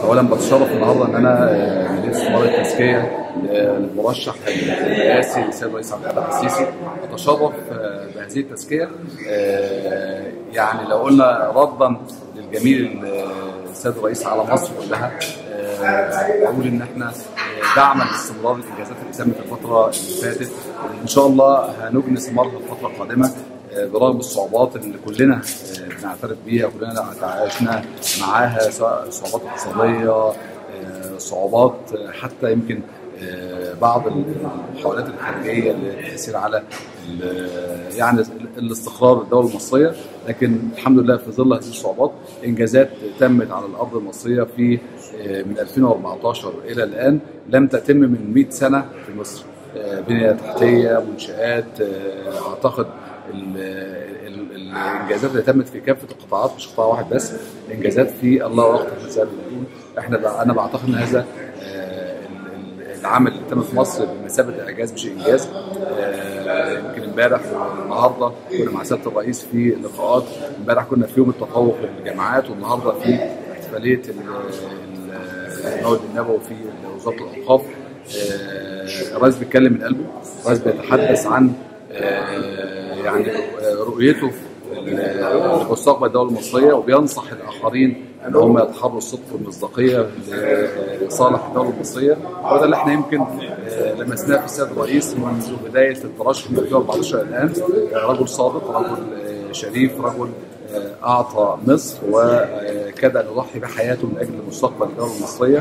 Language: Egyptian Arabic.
اولا بتشرف النهارده ان انا آه، مدير استثمار التزكيه آه، للمرشح الرئاسي للسيد الرئيس عبد الفتاح السيسي اتشرف آه، بهذه التزكيه آه، يعني لو قلنا ردا للجميل آه، السيد الرئيس على مصر كلها آه، بقول ان احنا آه، دعما لاستمرار الانجازات اللي تمت الفتره اللي فاتت ان شاء الله هنجني ثمارها الفتره القادمه آه، برغم الصعوبات اللي كلنا آه، بنعترف بيها كلنا تعايشنا معاها سواء صعوبات اقتصاديه آه، صعوبات آه، حتى يمكن آه، بعض المحاولات الخارجيه للتاثير على ال- يعني الاستقرار الدوله المصريه لكن الحمد لله في ظل هذه الصعوبات انجازات تمت على الارض المصريه في آه، من 2014 الى الان لم تتم من 100 سنه في مصر آه، بنيه تحتيه منشات آه، اعتقد ال- ال- الانجازات اللي تمت في كافه القطاعات مش قطاع واحد بس انجازات في الله اكبر زي ما بنقول احنا بقى انا بعتقد ان هذا آه، ال- ال- العمل اللي تم في مصر بمثابه اعجاز مش انجاز آه، يمكن امبارح والنهارده كنا مع سياده الرئيس في لقاءات امبارح كنا في يوم التفوق للجامعات والنهارده في احتفاليه ال- ال- المولد النبوي في وزاره الاوقاف آه، الرئيس بيتكلم من قلبه الرئيس بيتحدث عن آه، يعني رؤيته لمستقبل الدوله المصريه وبينصح الاخرين ان هم يتحروا الصدق والمصداقيه لصالح الدوله المصريه وده اللي احنا يمكن آه، لمسناه في السيد الرئيس منذ بدايه الترشح من 2014 الان رجل صادق رجل آه، شريف رجل آه، اعطى مصر وكاد ان يضحي بحياته من اجل مستقبل الدوله المصريه